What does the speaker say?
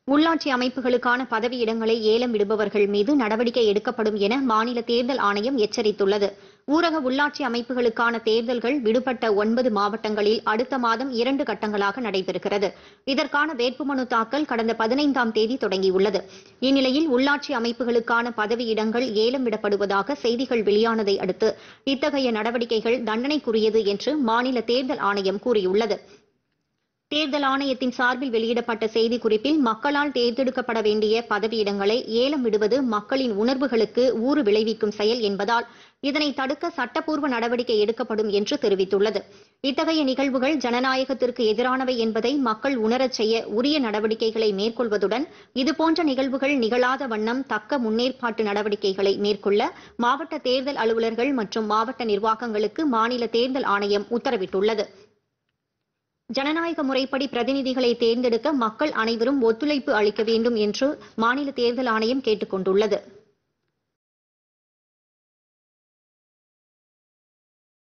உள்ளாட்சி அமைப்புகளுக்கான பதவியிடங்களை ஏலம் விடுபவர்கள் மீது நடவடிக்கை எடுக்கப்படும் என மாநில தேர்தல் ஆணையம் எச்சரித்துள்ளது ஊரக உள்ளாட்சி அமைப்புகளுக்கான தேர்தல்கள் விடுபட்ட ஒன்பது மாவட்டங்களில் அடுத்த மாதம் இரண்டு கட்டங்களாக நடைபெறுகிறது இதற்கான வேட்புமனு தாக்கல் கடந்த பதினைந்தாம் தேதி தொடங்கியுள்ளது இந்நிலையில் உள்ளாட்சி அமைப்புகளுக்கான பதவியிடங்கள் ஏலம் விடப்படுவதாக செய்திகள் வெளியானதை அடுத்து இத்தகைய நடவடிக்கைகள் தண்டனைக்குரியது என்று மாநில தேர்தல் ஆணையம் கூறியுள்ளது தேர்தல் ஆணையத்தின் சார்பில் வெளியிடப்பட்ட செய்திக்குறிப்பில் மக்களால் தேர்ந்தெடுக்கப்பட வேண்டிய பதவியிடங்களை ஏலம் விடுவது மக்களின் உணர்வுகளுக்கு ஊறு விளைவிக்கும் செயல் என்பதால் இதனை தடுக்க சட்டப்பூர்வ நடவடிக்கை எடுக்கப்படும் என்று தெரிவித்துள்ளது இத்தகைய நிகழ்வுகள் ஜனநாயகத்திற்கு எதிரானவை என்பதை மக்கள் உணரச் செய்ய உரிய நடவடிக்கைகளை மேற்கொள்வதுடன் இதுபோன்ற நிகழ்வுகள் நிகழாத வண்ணம் தக்க முன்னேற்பாட்டு நடவடிக்கைகளை மேற்கொள்ள மாவட்ட தேர்தல் அலுவலர்கள் மற்றும் மாவட்ட நிர்வாகங்களுக்கு மாநில தேர்தல் ஆணையம் உத்தரவிட்டுள்ளது ஜனநாயக முறைப்படி பிரதிநிதிகளை தேர்ந்தெடுக்க மக்கள் அனைவரும் ஒத்துழைப்பு அளிக்க வேண்டும் என்று மாநில தேர்தல் ஆணையம் கேட்டுக் கொண்டுள்ளது